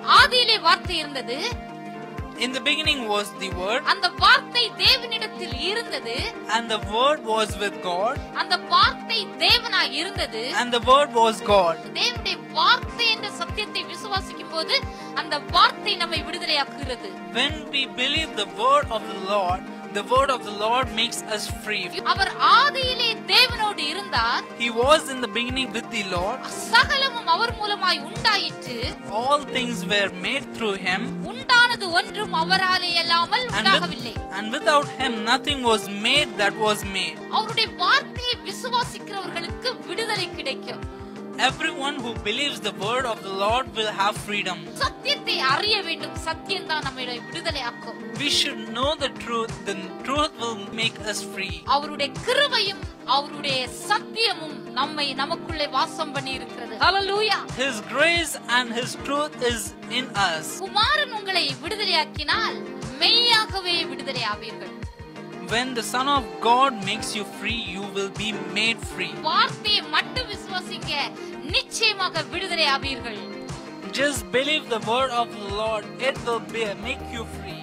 ஆதியிலே வார்த்தை இருந்தது In the beginning was the Word, அந்த வார்த்தை தேவனிடத்தில் இருந்தது and the Word was with God, அந்த வார்த்தை தேவனாய் இருந்தது and the Word was God. தேவனுடைய வார்த்தை என்ற சத்தியத்தை விசுவாசிக்கும் போது அந்த வார்த்தை நம்மை விடுதலையாக்குகிறது When we believe the Word of the Lord, the Word of the Lord makes us free. அவர் ஆதியிலே தேவனோடு இருந்தார் He was in the beginning with the Lord. சகலமும் அவர் மூலமாய் உண்டாயிற்று All things were made through Him, உண்டானது ஒன்றும் அவராலே அல்லாமல் and, உண்டாகவில்லை with, and without Him nothing was made that was made. அவருடைய வார்த்தையை விசுவாசிக்கிறவர்களுக்கு விடுதலை கிடைக்கும் Everyone who believes the Word of the Lord will have freedom. சத்தியத்தை அறிய வேண்டும் சத்தியம் தான் நம்மை விடுதலையாக்கும் We should know the truth, the truth will make us free. அவருடைய கிருபையும் அவருடைய சத்தியமும் நம்மை நமக்குள்ளே வாசம் பண்ணி இருக்கிறது ஹalleluya His grace and His truth is in us. குமாரன் உங்களை விடுதலையாக்கினால் மெய்யாகவே விடுதலை ஆவீர்கள் When the Son of God makes you free, you will be made free. வார்த்தையை மட்டும் விசுவாசிக்க நிச்சயமாக விடுதலை ஆவீர்கள் Just believe the word of the Lord, it will be, make you free.